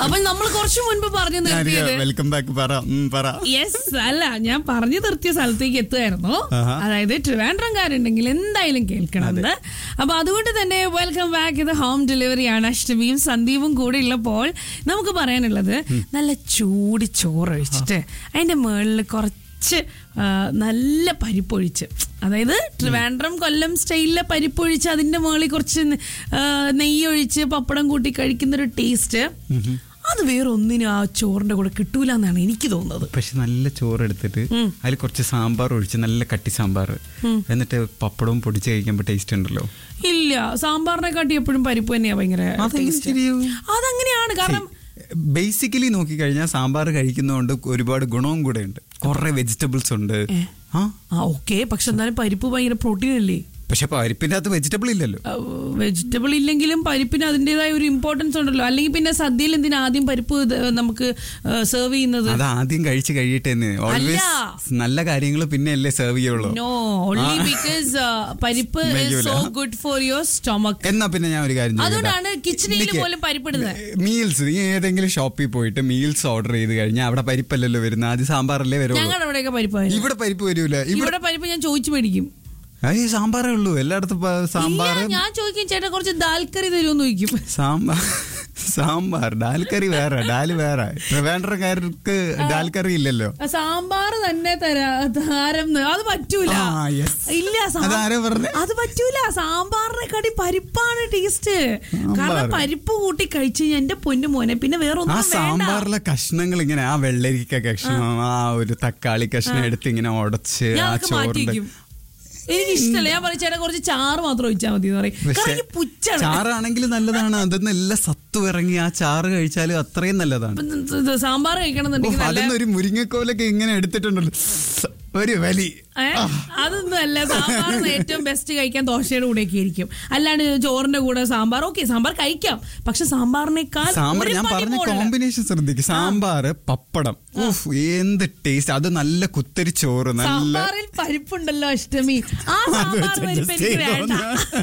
അപ്പൊ നമ്മൾ കുറച്ചു മുൻപ് പറഞ്ഞു നിർത്തിയത് വെൽക്കം ബാക്ക് പറ ഉം, പറ യെസ് അല്ല ഞാൻ പറഞ്ഞു നിർത്തിയ സ്ഥലത്തേക്ക് എത്തുമായിരുന്നു ആഹാ. അതായത് ട്രിവാൻഡ്രംകാരുണ്ടെങ്കിൽ എന്തായാലും കേൾക്കണമെന്ന് അപ്പൊ അതുകൊണ്ട് തന്നെ വെൽക്കം ബാക്ക് ഇത് ഹോം ഡെലിവറി ആണ് അഷ്ടമിയും സന്ദീപും കൂടെ ഉള്ളപ്പോൾ നമുക്ക് പറയാനുള്ളത് നല്ല ചൂട് ചോറ് ഒഴിച്ചിട്ട് അതിന്റെ മുകളിൽ കുറച്ച് ആ, നല്ല പരിപ്പൊഴിച്ച് അതായത് ട്രിവാൻഡ്രം കൊല്ലം സ്റ്റൈലിലെ പരിപ്പൊഴിച്ച് അതിന്റെ മുകളിൽ കുറച്ച് ആ, നെയ്യ് ഒഴിച്ച് പപ്പടം കൂട്ടി കഴിക്കുന്ന ഒരു ടേസ്റ്റ് അത് വേറെ ഒന്നിനും ആ ചോറിന്റെ കൂടെ കിട്ടൂല എന്നാണ് എനിക്ക് തോന്നുന്നത് പക്ഷെ നല്ല ചോറ് എടുത്തിട്ട് അതിൽ കുറച്ച് സാമ്പാർ ഒഴിച്ച് നല്ല കട്ടി സാമ്പാർ എന്നിട്ട് പപ്പടവും പൊടിച്ച് കഴിക്കുമ്പോൾ ടേസ്റ്റ് ഉണ്ടല്ലോ ഇല്ല സാമ്പാറിനെ കാട്ടി എപ്പോഴും പരിപ്പ് തന്നെയാ ഭയങ്കര അതെങ്ങനെ taste. ശരിയാവും? അതങ്ങനെയാണ് കാരണം ബേസിക്കലി നോക്കിക്കഴിഞ്ഞാൽ സാമ്പാർ കഴിക്കുന്നതുകൊണ്ട് ഒരുപാട് ഗുണവും കൂടെ ഉണ്ട് കുറെ വെജിറ്റബിൾസ് ഉണ്ട് ആ ആ ഓക്കെ പക്ഷെ എന്നാലും പരിപ്പ് ഭയങ്കര പ്രോട്ടീൻ അല്ലേ പക്ഷെ പരിപ്പിന്റെ അകത്ത് വെജിറ്റബിൾ ഇല്ലല്ലോ വെജിറ്റബിൾ ഇല്ലെങ്കിലും പരിപ്പിന് അതിൻ്റെതായ ഒരു ഇമ്പോർട്ടൻസ് ഉണ്ടല്ലോ അല്ലെങ്കിൽ പിന്നെ സദ്യയിൽ എന്തിനാ ആദ്യം പരിപ്പ് ഇത് നമുക്ക് സെർവ് ചെയ്യുന്നത് അത് ആദ്യം കഴിച്ച് കഴിയട്ടെ ഓൾവേസ് നല്ല കാര്യങ്ങൾ പിന്നെ അല്ലേ സെർവ് ചെയ്യുള്ളൂ നോ ഓൺലി ബിക്കോസ് പരിപ്പ് കഴിയൂല. So good for your stomach എന്നാ പിന്നെ ഞാൻ ഒരു കാര്യം അതുകൊണ്ടാണ് കിച്ചണിൽ പോലും പരിപ്പിടുന്നത് മീൽസ് നീ ഏതെങ്കിലും ഷോപ്പിൽ പോയിട്ട് മീൽസ് ഓർഡർ ചെയ്ത് കഴിഞ്ഞാൽ അവിടെ പരിപ്പല്ലല്ലോ വരുന്നത് ആദ്യം സാമ്പാറല്ലേ വരുള്ളൂ ഞങ്ങളുടെ അവിടെയൊക്കെ പരിപ്പ് ഇവിടെ പരിപ്പ് വരൂല ഇവിടെ ഇവിടെ പരിപ്പ് ഞാൻ ചോദിച്ചു മേടിക്കും ഈ സാമ്പാറേ ഉള്ളൂ എല്ലായിടത്തും പ- സാമ്പാർ ഇല്ല, ഞാൻ ചോദിക്കും ചേട്ടാ കുറച്ച് ദാൽക്കറി തരുമെന്ന് ചോദിക്കും സാമ്പാർ സാമ്പാർ ഡാൽ കറി വേറെ ഡാല് വേറെ ട്രിവാൻഡ്രക്കാർക്ക് ഡാൽ കറി ഇല്ലല്ലോ സാമ്പാർ തന്നെ തരാ താരം ന്ന്. അത് പറ്റൂല ആ, yes. ഇല്ല സാ- അതാരാ പറഞ്ഞെ? അത് പറ്റൂല സാമ്പാറിനെ കാട്ടി പരിപ്പാണ് ടേസ്റ്റ് കാരണം പരിപ്പ് കൂട്ടി കഴിച്ച് കഴിഞ്ഞാ എന്റെ പൊന്നു മോനെ പിന്നെ വേറെ ആ ഒന്നും വേണ്ട സാമ്പാറിലെ കഷ്ണങ്ങൾ ഇങ്ങനെ ആ വെള്ളരിക്ക കഷ്ണം ആ ഒരു തക്കാളി കഷ്ണം എടുത്ത് ഇങ്ങനെ ഉടച്ച് ഞാൻ ആ അതൊക്കെ മാറ്റി ചോറിന്റെ വെക്കും എനിക്ക് ഇഷ്ടമല്ല ഞാൻ പറയും ചേട്ടാ കുറച്ച് ചാറ് മാത്രം ഒഴിച്ചാൽ മതി എന്ന് പറയും പക്ഷെ കാരണം എനിക്ക് പുച്ചാണ് ചാറാണെങ്കിൽ നല്ലതാണ് അതൊന്ന് എല്ലാം സത്തു ഇറങ്ങി ആ ചാറ് കഴിച്ചാലും അത്രയും നല്ലതാണ് ഇപ്പം ഇത് ഇത് സാമ്പാർ കഴിക്കണം എന്നുണ്ടെങ്കിൽ നല്ല അതിന്ന് ഒരു മുരിങ്ങക്കോലൊക്കെ ഇങ്ങനെ എടുത്തിട്ടുണ്ടല്ലോ ഒരു വലി ഏ? അതൊന്നും അല്ല സാമ്പാർ ഏറ്റവും ബെസ്റ്റ് കഴിക്കാൻ ദോശയുടെ കൂടെയൊക്കെ ആയിരിക്കും അല്ലാണ്ട് ചോറിന്റെ കൂടെ സാമ്പാർ ഓക്കെ സാമ്പാർ കഴിക്കാം പക്ഷെ സാമ്പാറിനേക്കാൾ സാമ്പാർ ഒരു ഞാൻ പടി പറഞ്ഞ മുകളില്. കോമ്പിനേഷൻ ശ്രദ്ധിക്കും സാമ്പാർ പപ്പടം ഉഫ് എന്ത് ടേസ്റ്റ് അത് നല്ല കുത്തരി ചോറ് നല്ല സാമ്പാറിൽ പരിപ്പുണ്ടല്ലോ അഷ്ടമി ആ സാമ്പാർ വെച്ച് പരിപ്പ് adjust എനിക്ക് വേണ്ട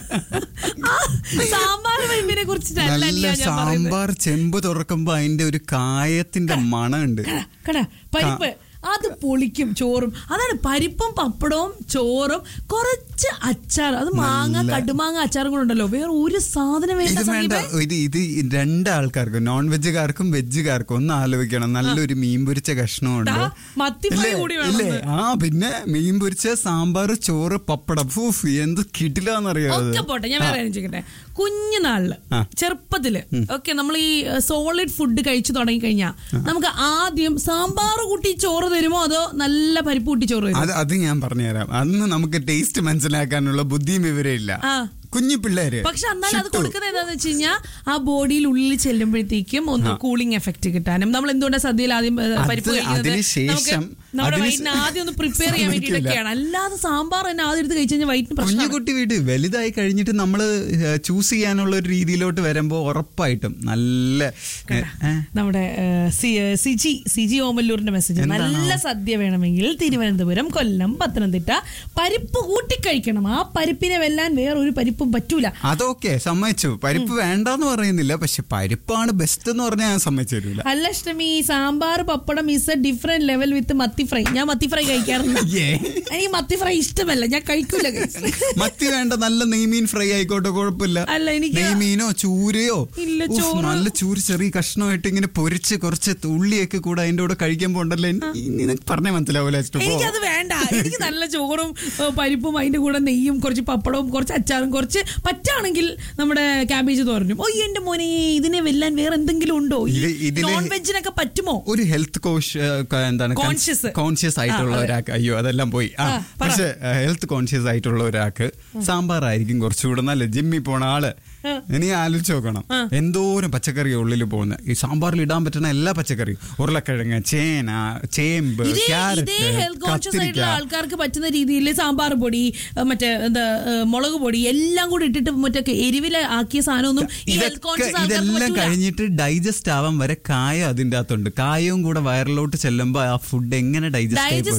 ആ സാമ്പാർ പരിപ്പിനെ കുറിച്ചിട്ടല്ല നല്ല ഞാൻ പറയുന്നത് സാമ്പാർ ചെമ്പ് തുറക്കുമ്പോ അതിന്റെ ഒരു കായത്തിന്റെ മണമുണ്ട് കട, കട, പരിപ്പ് അത് പൊളിക്കും ചോറും അതാണ് പരിപ്പും പപ്പടവും ചോറും കുറച്ച് അച്ചാർ അത് മാങ്ങ കടുമാങ്ങ അച്ചാറും കൂടെ ഉണ്ടല്ലോ വേറെ ഒരു സാധനം വേണ്ട ഇത് വേണ്ട സംഗീതേ. ഇത് ഇത് രണ്ടാൾക്കാർക്കും നോൺ വെജുകാർക്കും വെജുകാർക്കും ഒന്ന് ആലോചിക്കണം നല്ലൊരു മീൻ പൊരിച്ച കഷ്ണമുണ്ട് ദാ, മത്തി ഫ്രൈ കൂടി വേണം ഇല്ലേ ആ പിന്നെ മീൻ പൊരിച്ച സാമ്പാർ ചോറ് പപ്പടം ഫൂഫ് എന്ത് കിട്ടില്ലാന്നറിയോ അത് ഒക്കെ പോട്ടെ ഞാൻ വേറെ കാര്യം ചോദിക്കട്ടെ കുഞ്ഞുനാളില് ആ. ചെറുപ്പത്തില് ഓക്കെ നമ്മൾ ഈ സോളിഡ് ഫുഡ് കഴിച്ചു തുടങ്ങി കഴിഞ്ഞാൽ നമുക്ക് ആദ്യം സാമ്പാർ കൂട്ടി ചോറ് തരുമോ അതോ നല്ല പരിപ്പ് കൂട്ടി ചോറ് തരുമോ അത് അത് ഞാൻ പറഞ്ഞുതരാം അന്ന് നമുക്ക് ടേസ്റ്റ് മനസ്സിലാക്കാനുള്ള ബുദ്ധിയും വിവരമില്ല ആ. കുഞ്ഞു പിള്ളേര് പക്ഷെ എന്നാൽ അത് ചുട്ടു. കൊടുക്കുന്നത് എന്താന്ന് വെച്ച് കഴിഞ്ഞാൽ ആ ബോഡിയിൽ ഉള്ളിൽ ചെല്ലുമ്പോഴത്തേക്കും ഒന്ന് കൂളിംഗ് എഫക്ട് കിട്ടാനും നമ്മൾ എന്തുകൊണ്ടാണ് സദ്യയിൽ ആദ്യം ഏ, പരിപ്പ് അത് കഴിക്കുന്നത് അതിന് നമുക്ക് ശേഷം നമ്മുടെ അതിന് വയറ്റിന് ആദ്യം ഒന്ന് പ്രിപ്പയർ ചെയ്യാൻ സമ്മതിക്കില്ല. വേണ്ടിയിട്ടൊക്കെയാണ് അല്ലാതെ സാമ്പാർ തന്നെ ആദ്യം എടുത്ത് കഴിച്ചു കഴിഞ്ഞാൽ വയറ്റിന് പ്രശ്നം കുഞ്ഞുകുട്ടി വീട് വലുതായി കഴിഞ്ഞിട്ട് നമ്മൾ ചൂസ് ചെയ്യാനുള്ള ഒരു രീതിയിലോട്ട് വരുമ്പോ ഉറപ്പായിട്ടും നല്ല ഏ, ഏ, നമ്മുടെ ഏഹ്, സി- ഏഹ്, സിജി സിജി ഓമല്ലൂരിന്റെ മെസ്സേജ് എന്താണോ? നല്ല സദ്യ വേണമെങ്കിൽ തിരുവനന്തപുരം കൊല്ലം പത്തനംതിട്ട പരിപ്പ് കൂട്ടിക്കഴിക്കണം ആ പരിപ്പിനെ വെല്ലാൻ വേറൊരു പരിപ്പും പറ്റൂല അതൊക്കെ സമ്മതിച്ചു പരിപ്പ് വേണ്ടെന്ന് പറയുന്നില്ല പക്ഷെ പരിപ്പാണ് ബെസ്റ്റ് എന്ന് പറഞ്ഞാൽ ഞാൻ സമ്മതിച്ചു തരൂല അല്ല Ashtami sambar pappadam is a different level with mathi fry ഞാൻ മത്തി ഫ്രൈ കഴിക്കാറില്ല ഏ. എനിക്ക് മത്തി ഫ്രൈ ഇഷ്ടമല്ല ഞാൻ കഴിക്കൂല guys. മത്തി വേണ്ട നല്ല നെയ്മീൻ ഫ്രൈ ആയിക്കോട്ടെ കുഴപ്പമില്ല അല്ല, എനിക്ക് നെയ്മീനോ ചൂരയോ ഇല്ല, ഉഫ്, ചോറ്. നല്ല ചൂര് ചെറിയ കഷ്ണമായിട്ട് ഇങ്ങനെ പൊരിച്ച് കുറച്ച് ഉള്ളിയൊക്കെ കൂടെ അതിന്റെ കൂടെ കഴിക്കുമ്പോ ഉണ്ടല്ലോ എനിക്ക് നിനക്ക് പറഞ്ഞാൽ മനസ്സിലാവൂല ഇഷ്ടപ്പോ എനിക്കത് വേണ്ട എനിക്ക് നല്ല ചോറും ഏഹ്, പരിപ്പും അതിന്റെ കൂടെ നെയ്യും കുറച്ച് പപ്പടവും കുറച്ച് അച്ചാറും കുറച്ച് പറ്റാണെങ്കിൽ നമ്മുടെ ക്യാബേജ് തോരനും ഓ എന്റെ മോനെ ഇതിനെ വെല്ലാൻ വേറെ എന്തെങ്കിലും ഉണ്ടോ ഈ ഇത് ഇതില് നോൺ വെജിനൊക്കെ പറ്റുമോ ഒരു ഹെൽത്ത് കോഷ് എന്താണ് Conscious. കോൺഷ്യസ് ആയിട്ടുള്ള ആ, അതെ. ഒരാൾക്ക് അയ്യോ അതെല്ലാം പോയി ആ ആ, പറ. പക്ഷെ ഹെൽത്ത് കോൺഷ്യസ് ആയിട്ടുള്ള ഒരാൾക്ക് സാമ്പാറായിരിക്കും കുറച്ചുകൂടെ നല്ല ജിമ്മിൽ പോണ ആള് ആ. ഇനി ആലോചിച്ച് നോക്കണം എന്തോരം പച്ചക്കറി ഉള്ളിൽ പോകുന്നത് ഈ സാമ്പാറിൽ ഇടാൻ പറ്റുന്ന എല്ലാ പച്ചക്കറിയും ഉരുളക്കിഴങ്ങ് ചേന ചേമ്പ് ഇതേ ക്യാരറ്റ് ഇതേ ഹെൽത്ത് കോൺഷ്യസ് ആയിട്ടുള്ള കത്തിരിക്ക ആൾക്കാർക്ക് പറ്റുന്ന രീതിയിൽ സാമ്പാർ പൊടി ഏഹ്, മറ്റേ എന്താ ഏഹ്, മുളക് പൊടി എല്ലാം കൂടി ഇട്ടിട്ട് മറ്റേ എരിവില ആക്കിയ സാധനമൊന്നും ഈ ഹെൽത്ത് ഇതൊക്കെ കോൺഷ്യസ് ആൾക്കാർക്ക് ഇതെല്ലാം പറ്റൂല കഴിഞ്ഞിട്ട് ഡൈജസ്റ്റ് ആവാൻ വരെ കായം അതിന്റെ അകത്തുണ്ട് കായവും കൂടെ വയറിലോട്ട് ചെല്ലുമ്പോ ആ ഫുഡ് എങ്ങനെ ഡൈജസ്റ്റ് ആയി ഡൈജസ്റ്റ് ആവാൻ വേണ്ടി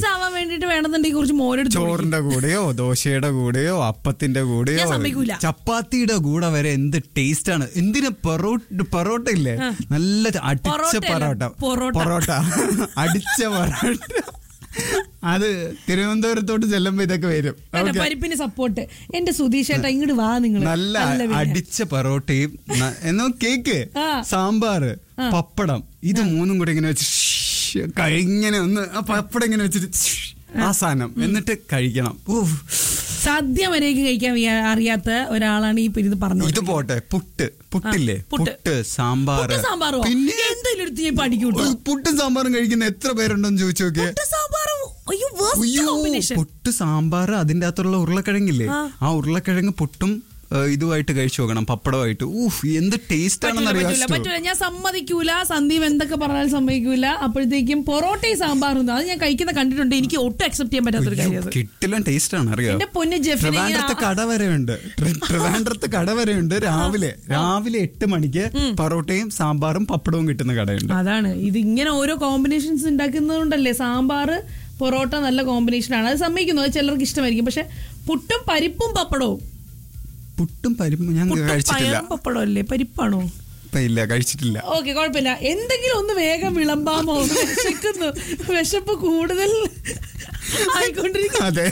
വേണ്ടിട്ട് വേണമെന്നുണ്ടെങ്കിൽ കുറച്ച് മോരെടുത്ത് കുടിക്കും. ചോറിന്റെ കൂടെയോ ദോശയുടെ കൂടെയോ അപ്പത്തിന്റെ കൂടെയോ ഞാൻ സമ്മതിക്കൂല. ചപ്പാത്തിയുടെ കൂടെ വരെ എന്ത് ടേസ്റ്റ് ആണ് എന്തിനാ പൊറോട്ട പൊറോട്ട ഇല്ലേ നല്ല അടിച്ച പൊറോട്ടയല്ല, പൊറോട്ട പൊറോട്ട. പൊറോട്ട അടിച്ച പൊറോട്ട അത് തിരുവനന്തപുരത്തോട്ട് ചെല്ലുമ്പോ ഇതൊക്കെ വരും കണ്ടോ, Okay. പരിപ്പിന് സപ്പോർട്ട് എന്റെ സുധീഷേട്ടാ ഇങ്ങോട്ട് വാ നിങ്ങൾ നല്ല അടിച്ച പൊറോട്ടയും ന- എന്നോ കേക്ക് ആ. സാമ്പാറ് പപ്പടം ഇത് മൂന്നും കൂടെ ഇങ്ങനെ വെച്ച് ഷ് കഴി- ഇങ്ങനെ ഒന്ന് ആ പപ്പടം ഇങ്ങനെ വെച്ചിട്ട് ഷ് ആ സാധനം എന്നിട്ട് കഴിക്കണം ഊഫ്. സദ്യ വരെയൊക്കെ കഴിക്കാൻ വയ്യ- അറിയാത്ത ഒരാളാണ് ഈ ഇത് പറഞ്ഞു ഇത് പോട്ടെ പുട്ട് പുട്ടില്ലേ ആ, പുട്ട്. പുട്ട് സാമ്പാറ് പുട്ട് സാമ്പാറോ പിന്നെ എന്തെങ്കിലും എടുത്ത് ഞാൻ പഠിക്കൂട്ടോ ഒരു പുട്ടും സാമ്പാറും കഴിക്കുന്ന എത്ര പേരുണ്ടെന്ന് ചോദിച്ചു നോക്കിയേ പുട്ട് സാമ്പാറും അയ്യോ worst അയ്യോ combination. പുട്ട് സാമ്പാർ അതിന്റെ അകത്തുള്ള ഉരുളക്കിഴങ്ങില്ലേ ആ. ആ ഉരുളക്കിഴങ്ങ് പുട്ടും ഏ, ഇതുമായിട്ട് കഴിച്ചു നോക്കണം പപ്പടമായിട്ട് ഊഫ് എന്ത് ടേസ്റ്റ് പറ്റൂല, ആണെന്ന് പറ്റൂല, പറ്റൂല. ഞാൻ സമ്മതിക്കൂല സന്ദീപ് എന്തൊക്കെ പറഞ്ഞാലും സമ്മതിക്കൂല അപ്പോഴത്തേക്കും പൊറോട്ടയും സാമ്പാറും അത് ഞാൻ കഴിക്കുന്ന കണ്ടിട്ടുണ്ട് എനിക്ക് ഒട്ടും അക്സെപ്റ്റ് ചെയ്യാൻ പറ്റാത്തൊരു കാര്യം അത് കിട്ടിലും ടേസ്റ്റ് ആണ് അറിയോ എന്റെ പൊന്ന് ജെഫിനെ ട്രിവാൻഡ്രത്ത് കട വരെ ഉണ്ട് ട്രിവാൻഡ്രത്ത് കട വരെ ഉണ്ട് രാവിലെ രാവിലെ എട്ട് മണിക്ക് പൊറോട്ടയും സാമ്പാറും പപ്പടവും കിട്ടുന്ന കടയുണ്ട് അതാണ് ഇത് ഇങ്ങനെ ഓരോ കോമ്പിനേഷൻസ് ഉണ്ടാക്കുന്നതുകൊണ്ടല്ലേ സാമ്പാർ പൊറോട്ട നല്ല കോമ്പിനേഷനാണ് അത് സമ്മതിക്കുന്നു അത് ചിലർക്ക് ഇഷ്ടമായിരിക്കും പക്ഷെ പുട്ടും പരിപ്പും പപ്പടവും പുട്ടും പരിപ്പും ഞാൻ പുട്ടും കഴിച്ചിട്ടില്ല പയറും പപ്പടവും അല്ലേ പരിപ്പാണോ ഇപ്പൊ ഇല്ല കഴിച്ചിട്ടില്ല ഓക്കെ കുഴപ്പമില്ല എന്തെങ്കിലും ഒന്ന് വേഗം വിളമ്പാമോ വിശക്കുന്നു വിശപ്പ് കൂടുതൽ ആയിക്കൊണ്ടിരിക്കും അതെ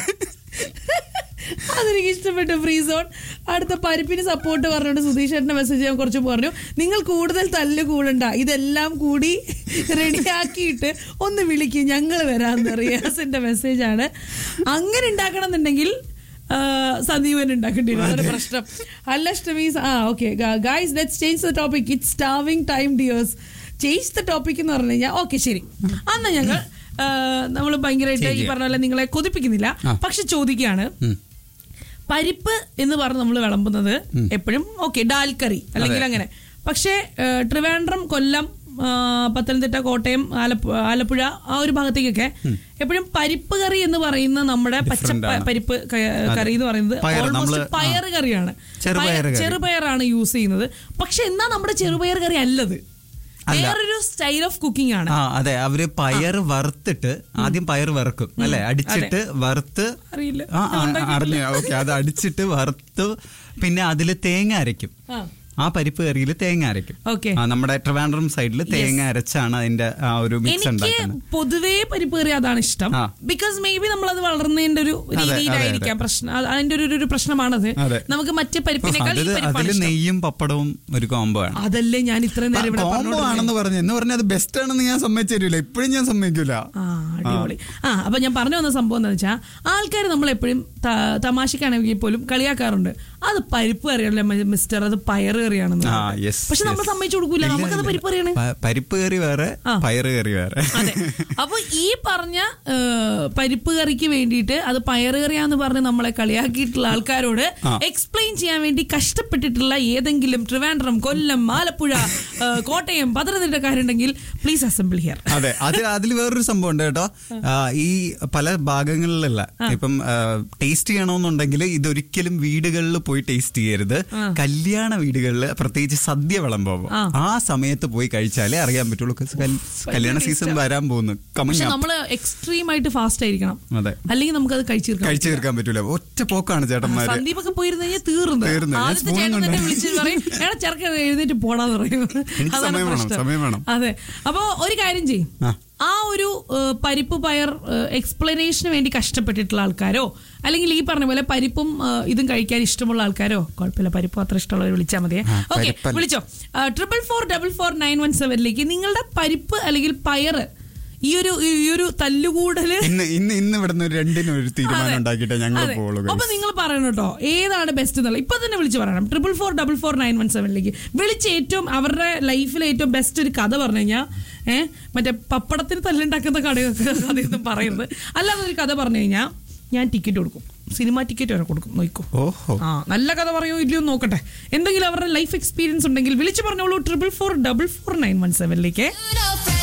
അതെനിക്ക് ഇഷ്ടപ്പെട്ടു ഫ്രീ സോൺ അടുത്ത പരിപ്പിന് സപ്പോർട്ട് പറഞ്ഞുകൊണ്ട് സുധീഷ് ചേട്ടന്റെ മെസ്സേജ് ഞാൻ കുറച്ച് പറഞ്ഞു നിങ്ങൾ കൂടുതൽ തല്ല് കൂടണ്ട ഇതെല്ലാം കൂടി റെഡിയാക്കിയിട്ട് ഒന്ന് വിളിക്കും ഞങ്ങൾ വരാമെന്ന് റിയാസിന്റെ മെസ്സേജാണ് അങ്ങനെ ഉണ്ടാക്കണം എന്നുണ്ടെങ്കിൽ ആ, സന്ദീപൻ ഉണ്ടാക്കേണ്ടി വരും അതൊരു പ്രശ്നം അല്ല ഷ്ടമീസ് ആ okay guys let's change the topic it starving time dears change the topic എന്ന് പറഞ്ഞു കഴിഞ്ഞാൽ ഓക്കെ ശരി അന്ന് ഞങ്ങൾ നമ്മൾ ഭയങ്കരമായിട്ട് ഈ പറഞ്ഞ പോലെ നിങ്ങളെ കൊതിപ്പിക്കുന്നില്ല പക്ഷെ ചോദിക്കുകയാണ് ഉം. പരിപ്പ് എന്ന് പറഞ്ഞ് നമ്മൾ വിളമ്പുന്നത് എപ്പോഴും ഓക്കെ ഡാൽ കറി അല്ലെങ്കിൽ അങ്ങനെ പക്ഷേ ഏഹ്, ട്രിവാൻഡ്രം കൊല്ലം ആ, പത്തനംതിട്ട കോട്ടയം ആലപ്പു ആലപ്പുഴ ആ ഒരു ഭാഗത്തേക്കൊക്കെ എപ്പോഴും പരിപ്പ് കറി എന്ന് പറയുന്ന നമ്മുടെ പച്ച Different പ- ആണ്. പരിപ്പ് ക- കറി എന്ന് പറയുന്നത് പയറ് ഓൾമോസ്റ്റ് നമ്മള്, പയർ കറിയാണ് ചെറുപയറ് പയർ- കറി. ചെറുപയറാണ് യൂസ് ചെയ്യുന്നത് പക്ഷെ എന്നാ നമ്മുടെ ചെറുപയർ കറി അല്ലത് അല്ല. വേറൊരു സ്റ്റൈൽ ഓഫ് കുക്കിംഗ് ആണ് ആ അതെ അവര് പയർ വറുത്തിട്ട് ആദ്യം പയർ വറുക്കും അല്ലെ അടിച്ചിട്ട് വറുത്ത് അറിയില്ല ആ ആ, അറിഞ്ഞു ഓക്കെ അത് അടിച്ചിട്ട് വറുത്ത് പിന്നെ അതില് തേങ്ങ അരയ്ക്കും ആ ആ പരിപ്പ് കറിയിൽ തേങ്ങ അരയ്ക്കും ഓക്കെ ആ നമ്മുടെ ട്രിവാൻഡ്രം സൈഡിൽ തേങ്ങ അരച്ചാണ് അതിന്റെ ആ ഒരു മിക്സ് എനിക്ക് ഉണ്ടാക്കുന്നത് പൊതുവേ പരിപ്പ് കറി അതാണ് ഇഷ്ടം ആ. ബിക്കോസ് മേ ബി നമ്മൾ അത് വളർന്നതിന്റെ ഒരു അതെ, രീതിയിലായിരിക്കാം പ്രശ്നം അത് അതിന്റെ ഒരു ഒരു പ്രശ്നമാണത് അതെ. നമുക്ക് മറ്റേ പരിപ്പിനേക്കാൾ ഈ അതില് പരിപ്പാണ് അതില് ഇഷ്ടം. നെയ്യും പപ്പടവും ഒരു കോംബോ ആണ് അതല്ലേ ഞാൻ ഇത്രയും നേരം ഇവിടെ കോംബോ പറഞ്ഞോണ്ടിരുന്നത്. ആണെന്ന് പറഞ്ഞു എന്ന് പറഞ്ഞാൽ അത് ബെസ്റ്റ് ആണെന്ന് ഞാൻ സമ്മതിച്ചു തരൂല ഇപ്പോഴും ഞാൻ സമ്മതിക്കൂല ആ അടിപൊളി ആ അപ്പൊ ഞാൻ പറഞ്ഞു വന്ന സംഭവം എന്താ വെച്ചാൽ ആൾക്കാർ നമ്മൾ എപ്പോഴും തമാശക്കാണെങ്കിൽ പോലും കളിയാക്കാറുണ്ട് അത് പരിപ്പ് കറിയല്ലേ മിസ്റ്റർ അത് പയറ് കറിയാണെന്ന് ആ പറഞ്ഞിട്ട്. യെസ് പക്ഷെ നമ്മൾ സമ്മതിച്ചു കൊടുക്കൂല നമുക്കത് പരിപ്പ് കറിയാണ് പരിപ്പ് കറി വേറെ ആ. പയറ് കറി വേറെ അതെ അപ്പൊ ഈ പറഞ്ഞ ഏഹ്, പരിപ്പ് കറിക്ക് വേണ്ടിയിട്ട് അത് പയറ് കറിയാന്ന് പറഞ്ഞ് നമ്മളെ കളിയാക്കിയിട്ടുള്ള ആൾക്കാരോട് ആ. എക്സ്പ്ലെയിൻ ചെയ്യാൻ വേണ്ടി കഷ്ടപ്പെട്ടിട്ടുള്ള ഏതെങ്കിലും ട്രിവാൻഡ്രം കൊല്ലം ആലപ്പുഴ ഏഹ്, കോട്ടയം പത്തനംതിട്ടക്കാരുണ്ടെങ്കിൽ പ്ലീസ് അസംബിൾ ഹിയർ അതെ അത് അതിൽ വേറൊരു സംഭവം ഉണ്ട് കേട്ടോ ആ, ഈ പല ഭാഗങ്ങളിലല്ല ഇപ്പം ടേസ്റ്റ് ചെയ്യണമെന്നുണ്ടെങ്കിൽ ഇതൊരിക്കലും വീടുകളിൽ പോയി ടേസ്റ്റ് ചെയ്യരുത് കല്യാണ വീടുകളിൽ പ്രത്യേകിച്ച് സദ്യ വിളമ്പോ ആ സമയത്ത് പോയി കഴിച്ചാലേ അറിയാൻ പറ്റുള്ളൂ 'cause കൽ- കല്യാണ സീസൺ വരാൻ പോകുന്നു പക്ഷെ കമ്മിങ് നമ്മള് എക്സ്ട്രീം ആയിട്ട് ഫാസ്റ്റ് ആയിരിക്കണം അതെ അല്ലെങ്കിൽ നമുക്കത് കഴിച്ചു തീർക്കാം കഴിച്ചു തീർക്കാൻ പറ്റൂല ഒറ്റ പോക്കാണ് ചേട്ടന്മാര് സന്ദീപൊക്കെ പോയിരുന്നു കഴിഞ്ഞാൽ തീർന്നു തീർന്നു. ഞാൻ ആദ്യത്തെ spoon ചേട്ടൻ തന്നെ കൊണ്ട് വിളിച്ച് പറയും എടാ ചെറുക്കൻ എഴുന്നേറ്റ് പോടാന്ന് പറയും എനിക്ക് അതാണ് സമയം വേണം, പ്രശ്നം. സമയം വേണം. അതെ അപ്പൊ ഒരു കാര്യം ചെയ്യും ആ. ആ ഒരു ഏഹ്, പരിപ്പ് പയർ എക്സ്പ്ലനേഷന് വേണ്ടി കഷ്ടപ്പെട്ടിട്ടുള്ള ആൾക്കാരോ അല്ലെങ്കിൽ ഈ പറഞ്ഞ പോലെ പരിപ്പും ഏഹ്, ഇതും കഴിക്കാൻ ഇഷ്ടമുള്ള ആൾക്കാരോ കുഴപ്പമില്ല പരിപ്പ് അത്ര ഇഷ്ടമുള്ളവർ വിളിച്ചാൽ മതിയെ ആ, ഓക്കെ പരിപ്പല്ല. വിളിച്ചോ triple four double four nine one സെവനിലേക്ക് നിങ്ങളുടെ പരിപ്പ് അല്ലെങ്കിൽ പയറ് ഈ ഒരു ഈ ഒരു തല്ലുകൂടല് ഇന്ന് ഇന്ന് ഇന്ന് ഇവിടുന്ന് ഒരു രണ്ടിനും ഒരു തീരുമാനം അതെ. ഉണ്ടാക്കിയിട്ടേ ഞങ്ങൾ അതെ. പോകുള്ളൂ അപ്പൊ നിങ്ങൾ പറയണം കേട്ടോ ഏതാണ് ബെസ്റ്റ് എന്നുള്ളത് ഇപ്പൊ തന്നെ വിളിച്ച് പറയണം triple four double four nine one സെവനിലേക്ക് വിളിച്ച് ഏറ്റവും അവരുടെ ലൈഫിലെ ഏറ്റവും ബെസ്റ്റ് ഒരു കഥ പറഞ്ഞു കഴിഞ്ഞാൽ ഏഹ് മറ്റേ പപ്പടത്തിന് തല്ലുണ്ടാക്കുന്ന കടയൊക്കെ കഥയൊന്നും പറയരുത് അല്ലാതെ ഒരു കഥ പറഞ്ഞു കഴിഞ്ഞാൽ ഞാൻ ടിക്കറ്റ് കൊടുക്കും സിനിമ ടിക്കറ്റ് വരെ കൊടുക്കും നോക്കൂ ഓഹോ ആ നല്ല കഥ പറയോ ഇല്ലയോ എന്ന് നോക്കട്ടെ എന്തെങ്കിലും അവരുടെ ലൈഫ് എക്സ്പീരിയൻസ് ഉണ്ടെങ്കിൽ വിളിച്ചു പറഞ്ഞോളൂ triple four double four nine one സെവനിലേക്ക്